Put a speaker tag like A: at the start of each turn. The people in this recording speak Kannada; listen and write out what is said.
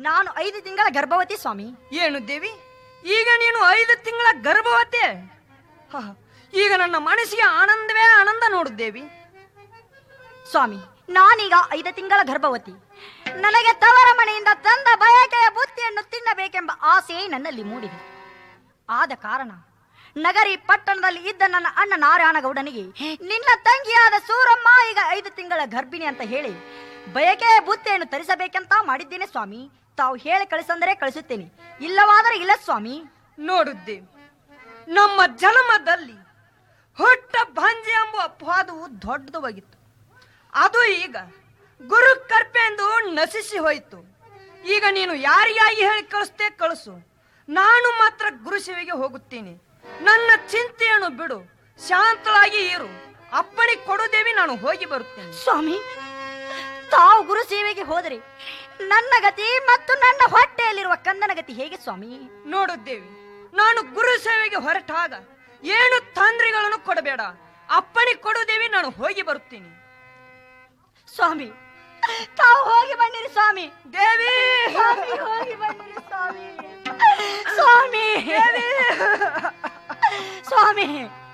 A: ನಾನು ಐದು ತಿಂಗಳ ಗರ್ಭವತಿ ಸ್ವಾಮಿ
B: ಏನು ದೇವಿ ಈಗ ನೀನು ಐದು ತಿಂಗಳ ಗರ್ಭವತಿ ಹ, ಈಗ ನನ್ನ ಮನಸ್ಸಿಗೆ ಆನಂದವೇ ಆನಂದ ನೋಡು ದೇವಿ
A: ಸ್ವಾಮಿ ನಾನೀಗ ಐದು ತಿಂಗಳ ಗರ್ಭವತಿ ನನಗೆ ತವರ ಮನೆಯಿಂದ ತಂದ ಬಯಕೆಯ ಬುತ್ತಿಯನ್ನು ತಿನ್ನಬೇಕೆಂಬ ಆಸೆ ನನ್ನಲ್ಲಿ ಮೂಡಿದೆ ಆದ ಕಾರಣ ನಗರಿ ಪಟ್ಟಣದಲ್ಲಿ ಇದ್ದ ನನ್ನ ಅಣ್ಣ ನಾರಾಯಣಗೌಡನಿಗೆ ನಿನ್ನ ತಂಗಿಯಾದ ಸೂರಮ್ಮ ಈಗ ಐದು ತಿಂಗಳ ಗರ್ಭಿಣಿ ಅಂತ ಹೇಳಿ ಬಯಕೆಯ ಬುತ್ತಿಯನ್ನು ತರಿಸಬೇಕಂತ ಮಾಡಿದ್ದೇನೆ ಸ್ವಾಮಿ ತಾವು ಹೇಳಿ ಕಳಿಸಂದರೆ ಕಳಿಸುತ್ತೇನೆ ಇಲ್ಲವಾದರೆ ಇಲ್ಲ ಸ್ವಾಮಿ
B: ನೋಡು ದೇವಿ ನಮ್ಮ ಜನ್ಮದಲ್ಲಿ ಹುಟ್ಟ ಭಂಜಿ ಎಂಬ ಅಪವಾದವು ದೊಡ್ಡದಾಗಿತ್ತು ಅದು ಈಗ ಗುರು ಕರ್ಪೆಂದು ನಶಿಸಿ ಹೋಯಿತು ಈಗ ನೀನು ಯಾರಿಗಾಗಿ ಹೇಳಿ ಕಳಿಸ್ತೇ ಕಳಿಸು ನಾನು ಮಾತ್ರ ಗುರು ಸೇವೆಗೆ ಹೋಗುತ್ತೀನಿ ನನ್ನ ಚಿಂತೆಯನ್ನು ಬಿಡು ಶಾಂತಳಾಗಿ ಇರು ಅಪ್ಪಣೆ ಕೊಡು ದೇವಿ ನಾನು ಹೋಗಿ ಬರುತ್ತೇನೆ
A: ಸ್ವಾಮಿ ತಾವು ಗುರು ಸೇವೆಗೆ ಹೋದರೆ ನನ್ನ ಗತಿ ಮತ್ತು ನನ್ನ ಹೊಟ್ಟೆಯಲ್ಲಿರುವ ಕಂದನ ಗತಿ ಹೇಗೆ ಸ್ವಾಮಿ
B: ನೋಡು ದೇವಿ ನಾನು ಗುರು ಸೇವೆಗೆ ಹೊರಟಾಗ ಏನು ತೊಂದರೆಗಳನ್ನು ಕೊಡಬೇಡ ಅಪ್ಪಣೆ ಕೊಡು ದೇವಿ ನಾನು ಹೋಗಿ ಬರುತ್ತೀನಿ
A: ಸ್ವಾಮಿ ತಾವು ಹೋಗಿ ಬನ್ನಿರಿ ಸ್ವಾಮಿ
B: ದೇವಿ
A: ಸ್ವಾಮಿ ಹೋಗಿ ಬನ್ನಿರಿ ಸ್ವಾಮಿ ಸ್ವಾಮಿ ಸ್ವಾಮಿ